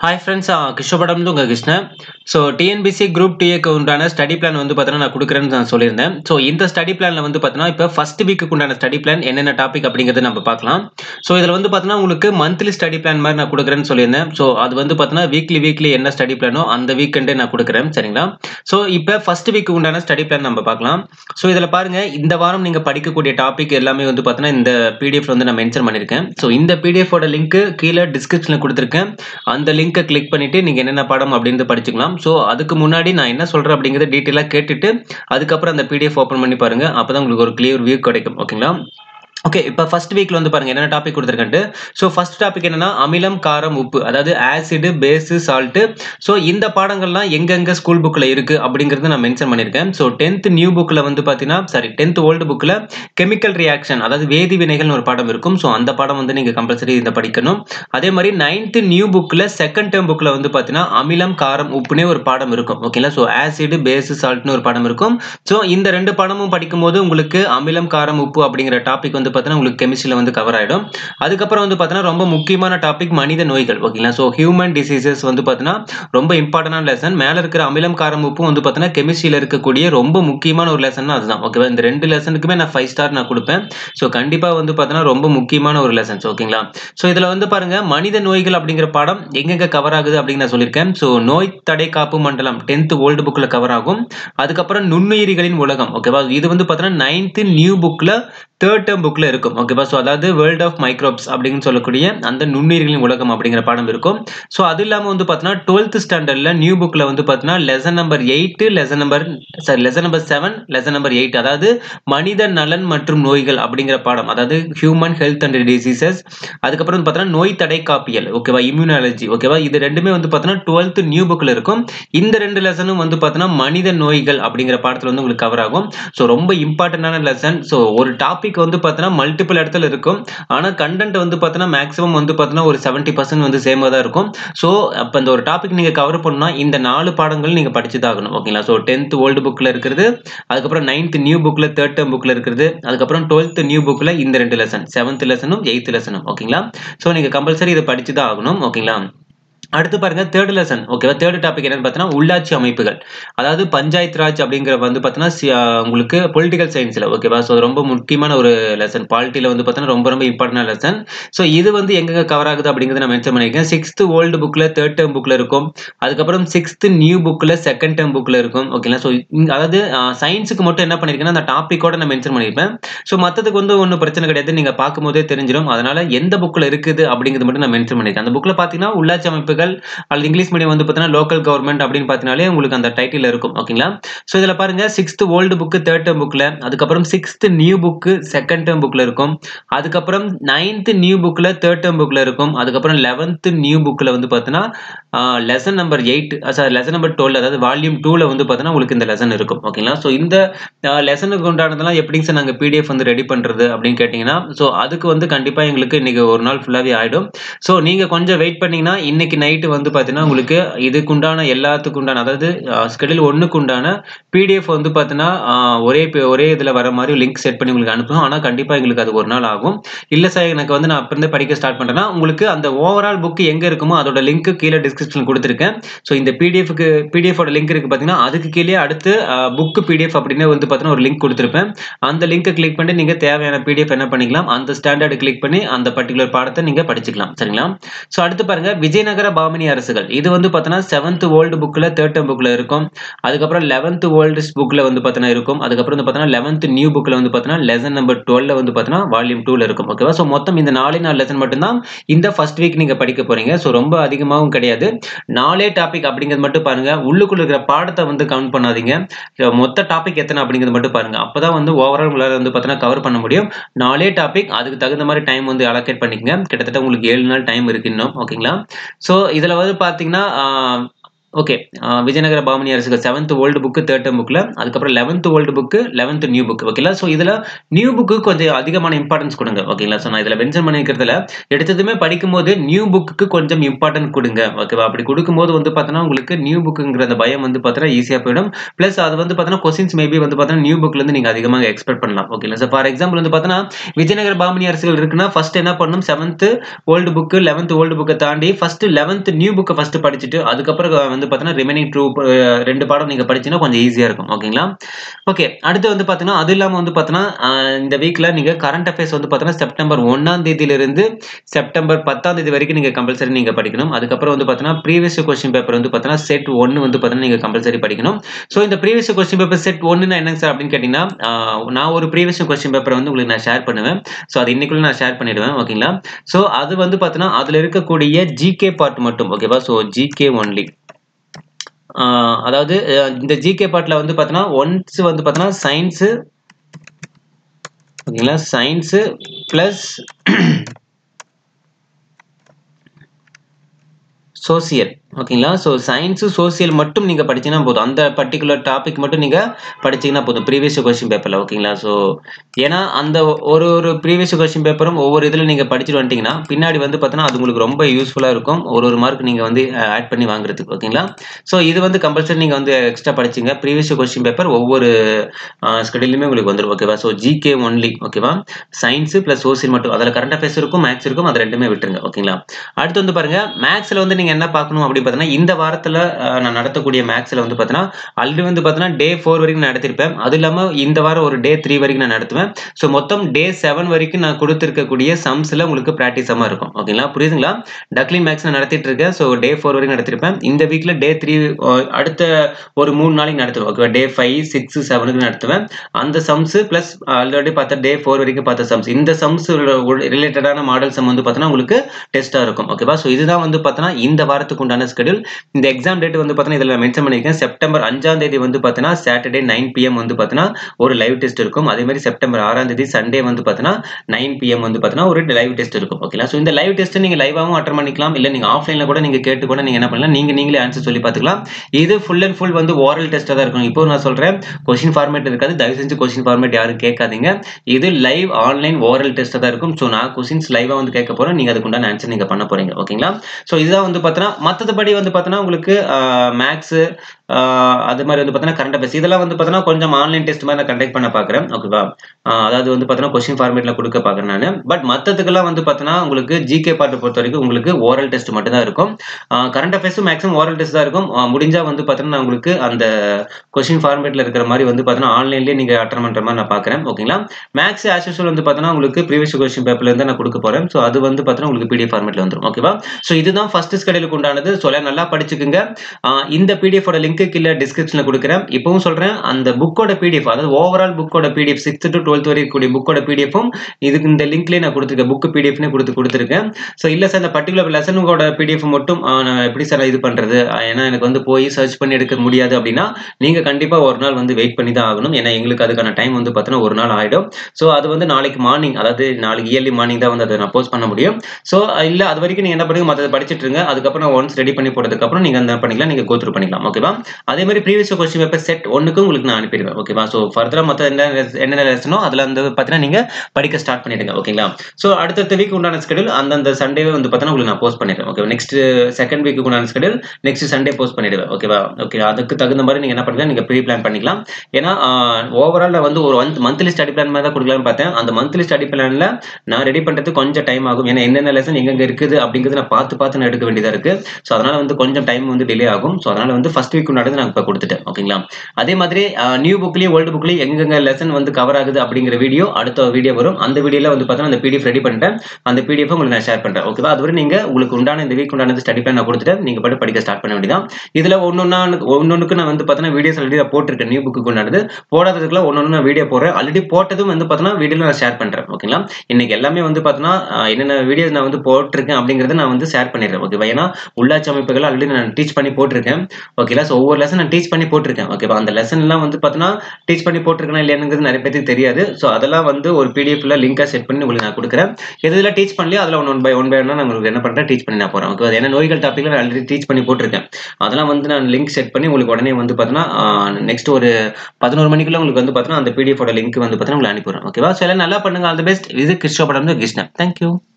hi friends கிருஷ்ணபடம்னு உங்கள் Krishnan so TNPSC group டிஏக்கு உண்டான ஸ்டடி பிளான் வந்து பார்த்தீங்கன்னா நான் கொடுக்குறேன்னு நான் சொல்லியிருந்தேன் ஸோ இந்த ஸ்டடி பிளானில் வந்து பார்த்தீங்கன்னா இப்போ ஃபஸ்ட் வீக்கு உண்டான ஸ்டடி பிளான் என்னென்ன டாபிக் அப்படிங்கிறத நம்ம பார்க்கலாம் ஸோ இதில் வந்து பார்த்தீங்கன்னா உங்களுக்கு மந்த்லி ஸ்டடி பிளான் மாதிரி நான் கொடுக்குறேன்னு சொல்லியிருந்தேன் ஸோ அது வந்து பார்த்தீங்கன்னா வீக்லி வீக்லி என்ன ஸ்டடி பிளானோ அந்த வீக்கெண்டே நான் கொடுக்குறேன் சரிங்களா ஸோ இப்போ ஃபஸ்ட் வீக்கு உண்டான ஸ்டடி பிளான் நம்ம பார்க்கலாம் ஸோ இதில் பாருங்கள் இந்த வாரம் நீங்கள் படிக்கக்கூடிய டாபிக் எல்லாமே வந்து பார்த்தீங்கன்னா இந்த பிடிஎஃப் வந்து நான் மென்ஷன் பண்ணியிருக்கேன் ஸோ இந்த பிடிஎஃபோட லிங்க் கீழே டிஸ்கிரிப்ஷனில் கொடுத்துருக்கேன் அந்த லிங்கை கிளிக் பண்ணிட்டு நீங்கள் என்னென்ன பாடம் அப்படின்னு படிச்சுக்கலாம் ஸோ அதுக்கு முன்னாடி நான் என்ன சொல்கிறேன் அப்படிங்கிறத டீட்டெயிலாக கேட்டுட்டு அதுக்கப்புறம் அந்த பிடிஎஃப் ஓப்பன் பண்ணி பாருங்கள் அப்போ தான் உங்களுக்கு ஒரு கிளியர் வியூ கிடைக்கும் ஓகேங்களா ஓகே இப்போ ஃபர்ஸ்ட் வீக்ல வந்து பாருங்க என்னென்ன டாபிக் கொடுத்துருக்கேன்ட்டு ஸோ ஃபர்ஸ்ட் டாபிக் என்னன்னா அமிலம் காரம் உப்பு அதாவது ஆசிடு பேஸு சால்ட்டு ஸோ இந்த பாடங்கள்லாம் எங்கெங்க ஸ்கூல் புக்கில் இருக்கு அப்படிங்கிறது நான் மென்ஷன் பண்ணியிருக்கேன் ஸோ டென்த் நியூ புக்கில் வந்து பார்த்தீங்கன்னா சாரி டென்த் ஓல்டு புக்கில் கெமிக்கல் ரியாக்ஷன் அதாவது வேதி வினைகள்னு ஒரு பாடம் இருக்கும் ஸோ அந்த பாடம் வந்து நீங்கள் கம்பல்சரி இந்த படிக்கணும் அதே மாதிரி நைன்த் நியூ புக்கில் செகண்ட் டேர்ம் புக்கில் வந்து பார்த்தீங்கன்னா அமிலம் காரம் உப்புனே ஒரு பாடம் இருக்கும் ஓகேங்களா ஸோ ஆசிடு பேஸு சால்ட்னு ஒரு பாடம் இருக்கும் ஸோ இந்த ரெண்டு பாடமும் படிக்கும்போது உங்களுக்கு அமிலம் காரம் உப்பு அப்படிங்கிற டாபிக் வந்து பார்த்தீங்கன்னா உங்களுக்கு கெமிஸ்ட்ரியில் வந்து கவர் ஆகிடும் அதுக்கப்புறம் வந்து பார்த்தீங்கன்னா ரொம்ப முக்கியமான டாபிக் மனித நோய்கள் ஓகேங்களா ஸோ ஹியூமன் டிசீசஸ் வந்து பார்த்தீங்கன்னா ரொம்ப இம்பார்ட்டன்டான லெசன் மேலே இருக்கிற அமிலம் காரம் உப்பும் வந்து பார்த்தீங்கன்னா கெமிஸ்ட்ரியில் இருக்கக்கூடிய ரொம்ப முக்கியமான ஒரு லெசன் அதுதான் ஓகேவா இந்த ரெண்டு லெசனுக்குமே நான் ஃபைவ் ஸ்டார் நான் கொடுப்பேன் ஸோ கண்டிப்பாக வந்து பார்த்தீங்கன்னா ரொம்ப முக்கியமான ஒரு லெசன்ஸ் ஓகேங்களா ஸோ இதில் வந்து பாருங்க மனித நோய்கள் அப்படிங்கிற பாடம் எங்கெங்க கவர் ஆகுது அப்படின்னு நான் சொல்லியிருக்கேன் ஸோ நோய் தடை காப்பு மண்டலம் டென்த் ஓல்டு புக்கில் கவர் ஆகும் அதுக்கப்புறம் நுண்ணுயிரிகளின் உலகம் ஓகேவா இது வந்து பார்த்தீங்கன்னா நைன்த்து நியூ புக்கில் தேர்ட் டேர்ம் புக்கில் இருக்கும் ஓகேவா ஸோ அதாவது வேர்ல்ட் ஆஃப் மைக்ரோப்ஸ் அப்படின்னு சொல்லக்கூடிய அந்த நுண்ணுயிர்களின் உலகம் அப்படிங்கிற பாடம் இருக்கும் ஸோ அது இல்லாமல் வந்து பார்த்தீங்கன்னா டுவெல்த் ஸ்டாண்டர்டில் நியூ புக்கில் வந்து பார்த்தீங்கன்னா lesson number eight lesson number sorry lesson number seven lesson number eight அதாவது மனித நலன் மற்றும் நோய்கள் அப்படிங்கிற பாடம் அதாவது ஹியூமன் ஹெல்த் அண்ட் டிசீசஸ் அதுக்கப்புறம் வந்து பார்த்தீங்கன்னா நோய் தடை காப்பியல் ஓகேவா இம்யூனாலஜி ஓகேவா இது ரெண்டுமே வந்து பார்த்தீங்கன்னா டுவெல்த் நியூ புக்கில் இருக்கும் இந்த ரெண்டு லெசனும் வந்து பார்த்தீங்கன்னா மனித நோய்கள் அப்படிங்கிற பாடத்தில் வந்து உங்களுக்கு கவர் ஆகும் ஸோ ரொம்ப இம்பார்ட்டண்டான லெசன் ஸோ ஒரு டாபிக் வந்து பார்த்தீங்கன்னா மல்டிபிள் இடத்துல இருக்கும் ஆனால் கண்டென்ட் வந்து பார்த்தீங்கன்னா மேக்ஸிமம் வந்து பார்த்தீங்கன்னா ஒரு செவன்ட்டி பர்சன்ட் வந்து சேமாக தான் இருக்கும் ஸோ அப்போ இந்த ஒரு டாபிக் நீங்கள் கவர் பண்ணால் இந்த நாலு பாடங்கள் நீங்கள் படிச்சு தான் ஆகணும் ஓகேங்களா ஸோ டென்த் ஓல்டு புக்கில் இருக்கிறது அதுக்கப்புறம் நைன்த் நியூ புக்கில் தேர்ட் டேர்ம் புக்கில் இருக்கிறது அதுக்கப்புறம் டுவெல்த் நியூ புக்கில் இந்த ரெண்டு லெசன் செவன்த் லெசனும் எயித்து லெசனும் ஓகேங்களா ஸோ நீங்கள் கம்பல்சரி இதை படிச்சு தான் ஆகணும் ஓகேங்களா அடுத்து பாருங்க தேர்ட் லெசன் ஓகேவா தேர்ட் டாபிக் என்னன்னு பார்த்தீங்கன்னா உள்ளாட்சி அமைப்புகள் அதாவது பஞ்சாயத்து ராஜ் அப்படிங்கிற வந்து பார்த்தீங்கன்னா உங்களுக்கு பொலிட்டிக்கல் சயின்ஸில் ஓகேவா ஸோ ரொம்ப முக்கியமான ஒரு லெசன் பாலிட்டியில் வந்து பார்த்தீங்கன்னா ரொம்ப ரொம்ப இம்பார்ட்டன்ட் லெசன் ஸோ இது வந்து எங்கெங்க கவர் ஆகுது அப்படிங்கிறத நான் மென்ஷன் பண்ணியிருக்கேன் சிக்ஸ்த் ஓல்டு புக்கில் தேர்ட் டேர்ம் புக்கில் இருக்கும் அதுக்கப்புறம் சிக்ஸ்த் நியூ புக்கில் செகண்ட் டேர்ம் புக்கில் இருக்கும் ஓகேங்களா ஸோ அதாவது சயின்ஸுக்கு மட்டும் என்ன பண்ணியிருக்கேன்னா அந்த டாப்பிக்கோட நான் மென்ஷன் பண்ணியிருப்பேன் ஸோ மற்றதுக்கு வந்து ஒன்றும் பிரச்சனை கிடையாது நீங்கள் பார்க்கும்போதே தெரிஞ்சிடும் அதனால எந்த புக்கில் இருக்குது அப்படிங்கிறது மட்டும் நான் மென்ஷன் பண்ணியிருக்கேன் அந்த புக்கில் பார்த்தீங்கன்னா உள்ளாட்சி அமைப்புகள் அல்லது இங்கிலீஷ் மீடியம் வந்து பார்த்தீங்கன்னா லோக்கல் கவர்மெண்ட் அப்படின்னு பார்த்தீங்கனாலே உங்களுக்கு அந்த டைட்டில் இருக்கும் ஓகேங்களா ஸோ இதில் பாருங்க sixth old book third term புக்கில் அதுக்கப்புறம் sixth new book second term புக்கில் இருக்கும் அதுக்கப்புறம் நைன்த் நியூ புக்கில் தேர்ட் டேர்ம் புக்கில் இருக்கும் அதுக்கப்புறம் லெவன்த் நியூ புக்கில் வந்து பார்த்தீங்கன்னா lesson number eight sir lesson number twelve அதாவது வால்யூம் டூவில் வந்து பார்த்தீங்கன்னா உங்களுக்கு இந்த லெசன் இருக்கும் ஓகேங்களா ஸோ இந்த லெசனுக்கு உண்டானதெல்லாம் எப்படிங்க சார் நாங்கள் பிடிஎஃப் வந்து ரெடி பண்ணுறது அப்படின்னு கேட்டிங்கன்னா ஸோ அதுக்கு வந்து கண்டிப்பாக எங்களுக்கு இன்றைக்கி ஒரு நாள் ஃபுல்லாகவே ஆகிடும் ஸோ நீங்கள் கொஞ்சம் வெயிட் பண்ணிங்கன்னா இன்னைக்கு நைட்டு வந்து பார்த்தீங்கன்னா உங்களுக்கு இதுக்குண்டான எல்லாத்துக்கு உண்டான அதாவது ஸ்கெடியூல் ஒன்றுக்கு உண்டான பிடிஎஃப் வந்து பார்த்தீங்கன்னா ஒரே ஒரே இதில் வர மாதிரி லிங்க் செட் பண்ணி உங்களுக்கு அனுப்பும் ஆனால் கண்டிப்பாக எங்களுக்கு அது ஒரு நாள் ஆகும் இல்லை சார் எனக்கு வந்து நான் அப்போ படிக்க ஸ்டார்ட் பண்ணுறேன்னா உங்களுக்கு அந்த ஓவரால் புக்கு எங்கே இருக்குமோ அதோட லிங்க் கீழே டிஸ்கிரிப்ஷன் கொடுத்துருக்கேன் ஸோ இந்த பிடிஎஃப்க்கு பிடிஎஃபோட லிங்க் இருக்குது பார்த்தீங்கன்னா அதுக்கு கீழே அடுத்து புக்கு பிடிஎஃப் அப்படின்னு வந்து பார்த்தீங்கன்னா ஒரு லிங்க் கொடுத்துருப்பேன் அந்த லிங்க்கை கிளிக் பண்ணி நீங்கள் தேவையான பிடிஎஃப் என்ன பண்ணிக்கலாம் அந்த ஸ்டாண்டர்டு கிளிக் பண்ணி அந்த பர்டிகுலர் பாடத்தை நீங்கள் படிச்சுக்கலாம் சரிங்களா ஸோ அடுத்து பாருங்க விஜயநகர பாமினி அரசுகள் இது வந்து பார்த்தீங்கன்னா செவன்த் ஓல்டு புக்கில் தேர்ட் புக்கில் இருக்கும் அதுக்கப்புறம் லெவன்த் ஓல்டு புக்கில் வந்து பார்த்தீங்கன்னா இருக்கும் அதுக்கப்புறம் வந்து பார்த்தீங்கன்னா லெவன்த் நியூ புக்கில் வந்து பார்த்தீங்கன்னா லெசன் நம்பர் டுவெல்ல வந்து பார்த்தீங்கன்னா வால்யூம் டூவில் இருக்கும் ஓகேவா ஸோ மொத்தம் இந்த நாலே நாலு லெசன் மட்டும்தான் இந்த ஃபர்ஸ்ட் வீக் நீங்கள் படிக்க போறீங்க ஸோ ரொம்ப அதிகமாகவும் கிடையாது நாலே டாபிக் அப்படிங்கிறது மட்டும் பாருங்க உள்ளுக்குள்ள இருக்கிற பாடத்தை வந்து கவுண்ட் பண்ணாதீங்க மொத்த டாபிக் எத்தனை அப்படிங்கிறது மட்டும் பாருங்க அப்பதான் வந்து ஓவரால் உங்களால் வந்து பார்த்தீங்கன்னா கவர் பண்ண முடியும் நாலே டாபிக் அதுக்கு தகுந்த மாதிரி டைம் வந்து அலோகேட் பண்ணிக்கங்க கிட்டத்தட்ட உங்களுக்கு ஏழு நாள் டைம் இருக்கு இன்னும் ஓகேங்களா ஸோ இதில் வந்து பார்த்தீங்கன்னா ஓகே விஜயநகர பாமணி அரசுக்கு செவன்த் ஓல்டு புக்கு தேர்ட் புக்கில் அதுக்கப்புறம் eleventh old book eleventh new book ஓகேங்களா ஸோ இதில் நியூ புக்கு கொஞ்சம் அதிகமான இம்பார்ட்டன்ஸ் கொடுங்க ஓகேங்களா ஸோ நான் இதில் மென்ஷன் பண்ணிக்கிறதுல எடுத்ததுமே படிக்கும்போது நியூ புக்கு கொஞ்சம் இம்பார்ட்டன்ட் கொடுங்க ஓகேவா அப்படி கொடுக்கும்போது வந்து பார்த்தோன்னா உங்களுக்கு நியூ புக்குங்கிற அந்த பயம் வந்து பார்த்தோன்னா ஈஸியாக போயிடும் ப்ளஸ் அது வந்து பார்த்தோன்னா கொஸ்டின்ஸ் மேபி வந்து பார்த்தோன்னா நியூ புக்லேருந்து நீங்கள் அதிகமாக எக்ஸ்பெக்ட் பண்ணலாம் ஓகேங்களா சார் ஃபார் எக்ஸாம்பிள் வந்து பார்த்தோன்னா விஜயநகர பாமணி அரசுகள் இருக்குன்னா ஃபர்ஸ்ட் என்ன பண்ணணும் seventh old book eleventh old புக்கை தாண்டி ஃபர்ஸ்ட் லெவன்த் நியூ புக்கை ஃபர்ஸ்ட் படிச்சுட்டு அதுக்கப்புறம் வந்து பார்த்தீங்கன்னா ரிமைனிங் டூ ரெண்டு பாடம் நீங்கள் படிச்சீங்கன்னா கொஞ்சம் ஈஸியாக இருக்கும் ஓகேங்களா ஓகே அடுத்து வந்து பார்த்தீங்கன்னா அது இல்லாமல் வந்து பார்த்தீங்கன்னா இந்த வீக்கில் நீங்கள் கரண்ட் அஃபேர்ஸ் வந்து பார்த்தீங்கன்னா செப்டம்பர் ஒன்றாம் தேதியிலிருந்து செப்டம்பர் பத்தாம் தேதி வரைக்கும் நீங்கள் கம்பல்சரி நீங்கள் படிக்கணும் அதுக்கப்புறம் வந்து பார்த்தீங்கன்னா ப்ரீவியஸ் கொஸ்டின் பேப்பர் வந்து பார்த்தீங்கன்னா செட் ஒன்று வந்து பார்த்தீங்கன்னா நீங்கள் கம்பல்சரி படிக்கணும் ஸோ இந்த ப்ரீவியஸ் கொஸ்டின் பேப்பர் செட் ஒன்றுனா என்னங்க சார் அப்படின்னு கேட்டிங்கன்னா நான் ஒரு ப்ரீவியஸ் கொஸ்டின் பேப்பர் வந்து உங்களுக்கு நான் ஷேர் பண்ணுவேன் ஸோ அது இன்னைக்குள்ள நான் ஷேர் பண்ணிடுவேன் ஓகேங்களா ஸோ அது வந்து பார்த்தீங்கன்னா அதில் இருக்கக்கூடிய ஜிகே பார்ட் மட்டும் ஓகேவா ஸோ ஜிகே ஒன்லி அதாவது இந்த ஜிகே பார்ட்டில் வந்து பார்த்தோன்னா ஒன்ஸ் வந்து பார்த்தோன்னா சயின்ஸு ஓகேங்களா சயின்ஸு ப்ளஸ் சோசியல் ஓகேங்களா ஸோ சயின்ஸு சோசியல் மட்டும் நீங்கள் படிச்சீங்கன்னா போதும் அந்த பர்டிகுலர் டாபிக் மட்டும் நீங்கள் படிச்சீங்கன்னா போதும் ப்ரீவியஸ் கொஸ்டின் பேப்பரில் ஓகேங்களா ஸோ ஏன்னா அந்த ஒரு ஒரு ப்ரீவியஸ் கொஸ்டின் பேப்பரும் ஒவ்வொரு இதில் நீங்கள் படிச்சுட்டு வந்துட்டீங்கன்னா பின்னாடி வந்து பார்த்தீங்கன்னா அது உங்களுக்கு ரொம்ப யூஸ்ஃபுல்லாக இருக்கும் ஒரு ஒரு மார்க் நீங்கள் வந்து ஆட் பண்ணி வாங்குறதுக்கு ஓகேங்களா ஸோ இது வந்து கம்பல்சரி நீங்கள் வந்து எக்ஸ்ட்ரா படிச்சிங்க ப்ரீவியஸ் கொஸ்டின் பேப்பர் ஒவ்வொரு ஸ்கெடியூலுமே உங்களுக்கு வந்துடும் ஓகேவா ஸோ ஜிகே ஒன்லி ஓகேவா சயின்ஸு ப்ளஸ் சோசியல் மட்டும் அதில் கரண்ட் அஃபேர்ஸ் இருக்கும் மேக்ஸ் இருக்கும் அது ரெண்டுமே விட்டுருங்க ஓகேங்களா அடுத்து வந்து பாருங்கள் மேக்ஸில் வந்து நீங்கள் என்ன பார்க்கணும் அப்படி பார்த்தீங்கன்னா இந்த வாரத்தில் நான் நடத்தக்கூடிய மேக்ஸில் வந்து பார்த்தீங்கன்னா ஆல்ரெடி வந்து பார்த்தீங்கன்னா டே ஃபோர் வரைக்கும் நான் நடத்திருப்பேன் அது இல்லாமல் இந்த வாரம் ஒரு டே த்ரீ வரைக்கும் நான் நடத்துவேன் ஸோ மொத்தம் டே செவன் வரைக்கும் நான் கொடுத்துருக்கக்கூடிய சம்ஸில் உங்களுக்கு ப்ராக்டிஸமாக இருக்கும் ஓகேங்களா புரியுதுங்களா டக்லின் மேக்ஸ் நான் நடத்திட்டு இருக்கேன் ஸோ டே ஃபோர் வரைக்கும் நடத்திருப்பேன் இந்த வீக்கில் டே த்ரீ அடுத்த ஒரு மூணு நாளைக்கு நடத்துவேன் ஓகேவா டே ஃபைவ் சிக்ஸ் செவனுக்கு நடத்துவேன் அந்த சம்ஸ் ப்ளஸ் ஆல்ரெடி பார்த்த டே ஃபோர் வரைக்கும் பார்த்த சம்ஸ் இந்த சம்ஸ் ரிலேட்டடான மாடல் சம் வந்து பார்த்தீங்கன்னா உங்களுக்கு டெஸ்ட்டாக இருக்கும் ஓகேவா ஸோ இதுதான் வந்து பார்த்தீங்கன்னா இந்த வாரத்துக்கு உண்டான ஸ்கெடியூல் இந்த எக்ஸாம் டேட் வந்து பார்த்தீங்கன்னா இதில் மென்ஷன் பண்ணியிருக்கேன் செப்டம்பர் அஞ்சாம் தேதி வந்து பார்த்தீங்கன்னா சாட்டர்டே நைன் பிஎம் வந்து பார்த்தீங்கன்னா ஒரு லைவ் டெஸ்ட் இருக்கும் அதே மாதிரி செப்டம்பர் ஆறாம் தேதி சண்டே வந்து பார்த்தீங்கன்னா நைன் பிஎம் வந்து பார்த்தீங்கன்னா ஒரு லைவ் டெஸ்ட் இருக்கும் ஓகேங்களா ஸோ இந்த லைவ் டெஸ்ட் நீங்கள் லைவாகவும் அட்டன் பண்ணிக்கலாம் இல்லை நீங்கள் ஆஃப்லைனில் கூட நீங்கள் கேட்டு கூட நீங்கள் என்ன பண்ணலாம் நீங்கள் நீங்களே ஆன்சர் சொல்லி பார்த்துக்கலாம் இது ஃபுல் அண்ட் ஃபுல் வந்து ஓரல் டெஸ்ட்டாக தான் இருக்கும் இப்போ நான் சொல்கிறேன் கொஸ்டின் ஃபார்மேட் இருக்காது தயவு செஞ்சு கொஸ்டின் ஃபார்மேட் யாரும் கேட்காதீங்க இது லைவ் ஆன்லைன் ஓரல் டெஸ்ட்டாக தான் இருக்கும் ஸோ நான் கொஸ்டின்ஸ் லைவாக வந்து கேட்க போகிறேன் நீங்கள் அதுக்கு உண்டான ஆன்சர் நீங்கள் பண்ண போகிறீங்க ஓகேங்களா ஸோ இதுதான் வந்து பார்த்தீங்கன்னா மற்றபடி வந்து பார்த்தீங்கன்னா உங்களுக்கு மேக்ஸு அது மாதிரி வந்து பார்த்தீங்கன்னா கரண்ட் அஃபேர்ஸ் இதெல்லாம் வந்து பார்த்தீங்கன்னா கொஞ்சம் ஆன்லைன் டெஸ்ட் மாதிரி நான் கண்டக்ட் பண்ண பார்க்குறேன் ஓகேவா அதாவது வந்து பார்த்தீங்கன்னா கொஸ்டின் ஃபார்மேட்டில் கொடுக்க பார்க்குறேன் நான் பட் மற்றதுக்கெல்லாம் வந்து பார்த்தீங்கன்னா உங்களுக்கு ஜிகே பார்ட்டை பொறுத்த வரைக்கும் உங்களுக்கு ஓரல் டெஸ்ட் மட்டும் தான் இருக்கும் கரண்ட் அஃபேர்ஸும் மேக்ஸிமம் ஓரல் டெஸ்ட் தான் இருக்கும் முடிஞ்சால் வந்து பார்த்தீங்கன்னா உங்களுக்கு அந்த கொஸ்டின் ஃபார்மேட்டில் இருக்கிற மாதிரி வந்து பார்த்தீங்கன்னா ஆன்லைன்லேயே நீங்கள் அட்டன் பண்ணுற மாதிரி நான் பார்க்குறேன் ஓகேங்களா மேக்ஸ் ஆஸ் யூஸ்வல் வந்து பார்த்தீங்கன்னா உங்களுக்கு ப்ரீவியஸ் கொஸ்டின் பேப்பர்லேருந்து நான் கொடுக்க போகிறேன் ஸோ அது வந்து பார்த்தீங்கன்னா உங்களுக்கு பிடிஎஃப் ஃபார்மேட்டில் வந்துடும் ஓகேவா ஸோ இதுதான் ஃபர்ஸ்ட் ஸ்கெடியூலுக்கு உண்டானது சொல்ல நல்லா படிச்சுக்குங்க இந்த பிடிஎஃபோட லிங்க் கீழே டிஸ்கிரிப்ஷனில் கொடுக்குறேன் இப்பவும் சொல்கிறேன் அந்த புக்கோட பிடிஎஃப் அதாவது ஓவரால் புக்கோட பிடிஎஃப் சிக்ஸ்த் டு டுவெல்த் வரைக்கும் கூடிய புக்கோட பிடிஎஃப்பும் இதுக்கு இந்த லிங்க்லேயே நான் கொடுத்துருக்கேன் புக்கு பிடிஎஃப்னே கொடுத்து கொடுத்துருக்கேன் ஸோ இல்லை சார் இந்த பர்டிகுலர் லெசனுக்கோட பிடிஎஃப் மட்டும் நான் எப்படி சார் இது பண்ணுறது ஏன்னா எனக்கு வந்து போய் சர்ச் பண்ணி எடுக்க முடியாது அப்படின்னா நீங்கள் கண்டிப்பாக ஒரு நாள் வந்து வெயிட் பண்ணி தான் ஆகணும் ஏன்னா எங்களுக்கு அதுக்கான டைம் வந்து பார்த்தீங்கன்னா ஒரு நாள் ஆகிடும் ஸோ அது வந்து நாளைக்கு மார்னிங் அதாவது நாளைக்கு இயர்லி மார்னிங் தான் வந்து அதை நான் போஸ்ட் பண்ண முடியும் ஸோ இல்லை அது வரைக்கும் நீங்கள் என்ன பண்ணுங்க மற்றது படிச்சுட்டு இருங்க அதுக்கப்புறம் ஒன்ஸ் ரெடி பண்ணி போட்டதுக்கப்புறம் நீங்கள் என்ன பண்ணிக்கலாம் நீங்கள் கோத்ரூ பண்ணிக்கலாம் ஓகேவா அதே மாதிரி ப்ரீவியஸ் கொஸ்டின் பேப்பர் செட் ஒன்றுக்கும் உங்களுக்கு நான் அனுப்பிடுவேன் ஓகேவா ஸோ ஃபர்தராக மற்ற என்ன என்னென்ன லெசனோ அதில் வந்து பார்த்தீங்கன்னா நீங்கள் படிக்க ஸ்டார்ட் பண்ணிடுங்க ஓகேங்களா ஸோ அடுத்த வீக் உண்டான ஸ்கெடியூல் அந்தந்த சண்டேவே வந்து பார்த்தீங்கன்னா உங்களுக்கு நான் போஸ்ட் பண்ணிடுவேன் ஓகே நெக்ஸ்ட் செகண்ட் வீக்கு உண்டான ஸ்கெடியூல் நெக்ஸ்ட் சண்டே போஸ்ட் பண்ணிடுவேன் ஓகேவா ஓகே அதுக்கு தகுந்த மாதிரி நீங்கள் என்ன பண்ணுங்க நீங்கள் ப்ரீ பிளான் பண்ணிக்கலாம் ஏன்னா ஓவரால் நான் வந்து ஒரு ஒன் மந்த்லி ஸ்டடி பிளான் மாதிரி தான் கொடுக்கலாம்னு பார்த்தேன் அந்த மந்த்லி ஸ்டடி பிளானில் நான் ரெடி பண்ணுறது கொஞ்சம் டைம் ஆகும் ஏன்னா என்னென்ன லெசன் எங்கெங்க இருக்குது அப்படிங்கிறது நான் பார்த்து பார்த்து நான் எடுக்க வேண்டியதாக இருக்குது ஸோ அதனால் வந்து கொஞ்சம் டைம் வந்து டிலே ஆகும் ஸோ அதனால் வந்து ஃபஸ்ட் வீக் நடந்து நான் இப்போ கொடுத்துட்டேன் ஓகேங்களா அதே மாதிரி நியூ புக்லேயும் ஓல்டு புக்லேயும் எங்கெங்க லெசன் வந்து கவர் ஆகுது அப்படிங்கிற வீடியோ அடுத்த வீடியோ வரும் அந்த வீடியோவில் வந்து பார்த்தீங்கன்னா அந்த பிடிஎஃப் ரெடி பண்ணிட்டேன் அந்த பிடிஎஃப் உங்களுக்கு நான் ஷேர் பண்ணுறேன் ஓகேவா அதுவரை நீங்கள் உங்களுக்கு உண்டான இந்த வீக் உண்டான ஸ்டடி பிளான் நான் கொடுத்துட்டு நீங்கள் பாட்டு படிக்க ஸ்டார்ட் பண்ண வேண்டியதான் இதில் ஒன்னொன்னா ஒன்னொன்றுக்கு நான் வந்து பார்த்தீங்கன்னா வீடியோஸ் ஆல்ரெடி போட்டிருக்கேன் நியூ புக்கு கொண்டாடுது போடாததுக்குலாம் ஒன்று நான் வீடியோ போடுறேன் ஆல்ரெடி போட்டதும் வந்து பார்த்தீங்கன்னா வீடியோவில் நான் ஷேர் பண்ணுறேன் ஓகேங்களா இன்னைக்கு எல்லாமே வந்து பார்த்தீங்கன்னா என்னென்ன வீடியோஸ் நான் வந்து போட்டிருக்கேன் அப்படிங்கிறத நான் வந்து ஷேர் பண்ணிடுறேன் ஓகேவா ஏன்னா உள்ளாட்சி அமைப்புகள் ஆல்ரெடி நான் டீச் பண்ணி போட்டிருக்கேன் ஓகேங்களா ஸோ ஒவ்வொரு லெசன் நான் டீச் பண்ணி போட்டிருக்கேன் ஓகேவா அந்த லெசன்லாம் வந்து பார்த்தீங்கன்னா டீச் பண்ணி போட்டிருக்கேனா இல்லையானுங்கிறது நிறைய பேருக்கு தெரியாது ஸோ அதெல்லாம் வந்து ஒரு பிடிஎஃப்ல லிங்காக செட் பண்ணி உங்களுக்கு நான் கொடுக்குறேன் எது இதெல்லாம் டீச் பண்ணலையோ அதில் ஒன் பை ஒன் பை ஒன்னா நான் உங்களுக்கு என்ன பண்ணுறேன் டீச் பண்ணி நான் போகிறேன் ஓகே ஏன்னா நோய்கள் டாப்பிக்கில் நான் ஆல்ரெடி டீச் பண்ணி போட்டிருக்கேன் அதெல்லாம் வந்து நான் லிங்க் செட் பண்ணி உங்களுக்கு உடனே வந்து பார்த்தீங்கன்னா நெக்ஸ்ட் ஒரு பதினோரு மணிக்குள்ள உங்களுக்கு வந்து பார்த்தீங்கன்னா அந்த பிடிஎஃபோட லிங்க் வந்து பார்த்தீங்கன்னா உங்களுக்கு அனுப்பிடுறேன் ஓகேவா ஸோ எல்லாம் நல்லா பண்ணுங்க ஆல் தி பெஸ்ட் இது கிருஷ்ண படம் கிருஷ்ணன் தேங்க்யூ